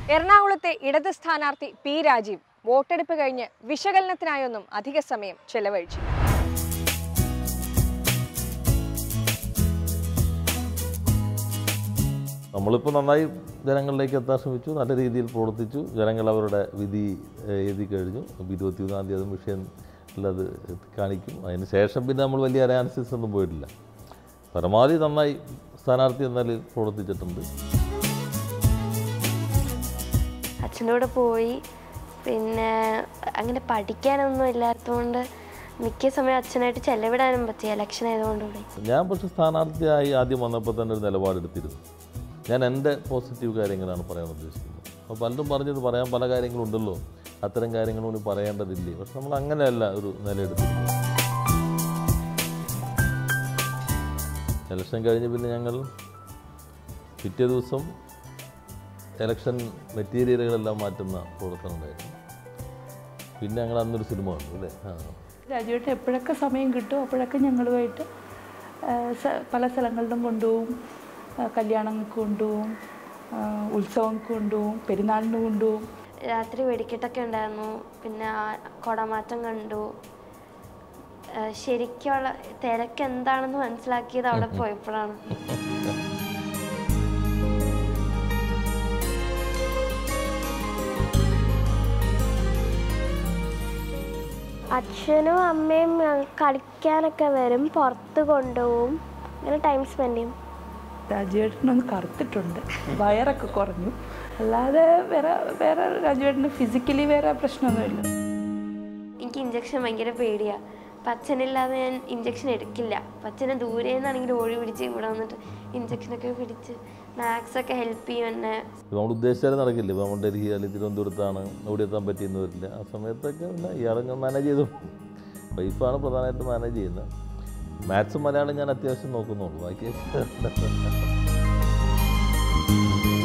എറണാകുളത്തെ ഇടത് സ്ഥാനാർത്ഥി പി രാജീവ് വോട്ടെടുപ്പ് കഴിഞ്ഞ് വിശകലനത്തിനായൊന്നും അധിക സമയം ചെലവഴിച്ചില്ല നമ്മളിപ്പോൾ നന്നായി ജനങ്ങളിലേക്ക് എത്താൻ ശ്രമിച്ചു നല്ല രീതിയിൽ പ്രവർത്തിച്ചു ജനങ്ങൾ അവരുടെ വിധി ഏഹ്, എഴുതി കഴിഞ്ഞു അപ്പോൾ ഇരുപത്തി മൂന്നാം തീയതി അത് മിഷൻ അത് കാണിക്കും അതിന് ശേഷം പിന്നെ നമ്മൾ വലിയ അനാലിസിസ് ഒന്നും പോയിട്ടില്ല പരമാവധി നന്നായി സ്ഥാനാർത്ഥി എന്നാൽ പ്രവർത്തിച്ചിട്ടുണ്ട് അച്ഛൻ്റെ കൂടെ പോയി പിന്നെ അങ്ങനെ പഠിക്കാനൊന്നും ഇല്ലാത്തതുകൊണ്ട് മിക്ക സമയം അച്ഛനായിട്ട് ചെലവിടാനും പറ്റി ഇലക്ഷൻ ആയതുകൊണ്ട് കൂടി ഞാൻ പക്ഷെ സ്ഥാനാർത്ഥിയായി ആദ്യം വന്നപ്പോൾ തന്നെ ഒരു നിലപാടെടുത്തിരുന്നു ഞാൻ എൻ്റെ പോസിറ്റീവ് കാര്യങ്ങളാണ് പറയാൻ ഉദ്ദേശിക്കുന്നത് അപ്പോൾ പലരും പറഞ്ഞത് പറയാൻ പല കാര്യങ്ങളുണ്ടല്ലോ അത്തരം കാര്യങ്ങളോട് പറയേണ്ടതില്ലേ പക്ഷെ നമ്മൾ അങ്ങനെയല്ല ഒരു നിലയെടുത്തിരുന്നത് ഇലക്ഷൻ കഴിഞ്ഞ് പിന്നെ ഞങ്ങൾ പിറ്റേ ദിവസം ഇലക്ഷൻ മെറ്റീരിയലുകളെല്ലാം മാറ്റുന്ന പ്രവർത്തനം ഉണ്ടായിരുന്നു പിന്നെ ഞങ്ങൾ അന്നൊരു സിനിമ കണ്ടു അല്ലേ ആ രാജുവേട്ടൻ എപ്പോഴൊക്കെ സമയം കിട്ടും അപ്പോഴൊക്കെ ഞങ്ങളുമായിട്ട് ആ, സ- പല സ്ഥലങ്ങളിലും കൊണ്ടുപോകും ആ, കല്യാണങ്ങൾക്ക് കൊണ്ടുപോകും ആ, ഉത്സവങ്ങൾക്ക് കൊണ്ടുപോകും പെരുന്നാളിന് കൊണ്ടുപോകും രാത്രി വെടിക്കെട്ടൊക്കെ ഉണ്ടായിരുന്നു പിന്നെ ആ കുടമാറ്റം കണ്ടു ആ, ശരിക്കുള്ള തിരക്ക് എന്താണെന്ന് മനസ്സിലാക്കിയത് അവിടെ പോയപ്പോഴാണ് അച്ഛനും അമ്മയും കളിക്കാനൊക്കെ വരും പുറത്ത് കൊണ്ടുപോകും അങ്ങനെ ടൈം സ്പെൻഡ് ചെയ്യും രാജുവേട്ടനൊന്ന് കറുത്തിട്ടുണ്ട് വയറൊക്കെ കുറഞ്ഞു അല്ലാതെ വേറെ വേറെ രാജുവേട്ടന് ഫിസിക്കലി വേറെ പ്രശ്നമൊന്നുമില്ല എനിക്ക് ഇഞ്ചക്ഷൻ ഭയങ്കര പേടിയാണ് അപ്പം അച്ഛനില്ലാതെ ഞാൻ ഇഞ്ചക്ഷൻ എടുക്കില്ല അപ്പം അച്ഛനെ ദൂരെ നിന്നാണെങ്കിൽ ഓടി പിടിച്ച് ഇവിടെ വന്നിട്ട് ഇഞ്ചക്ഷനൊക്കെ പിടിച്ച് മാത്സ് ഒക്കെ ഹെൽപ്പ് ചെയ്യും എന്നെ ഇപ്പം നമ്മൾ ഉദ്ദേശിച്ചാലും നടക്കില്ല ഇപ്പോൾ നമ്മൾ ഡൽഹി അല്ലെങ്കിൽ തിരുവനന്തപുരത്താണ് ഓടി എത്താൻ പറ്റിയെന്ന് വരില്ല ആ സമയത്തൊക്കെ പിന്നെ ഇയാളെ മാനേജ് ചെയ്തു വൈഫാണ് പ്രധാനമായിട്ട് മാനേജ് ചെയ്യുന്നത് മാത്സും മലയാളം ഞാൻ അത്യാവശ്യം നോക്കുന്നുള്ളൂ ബാക്കി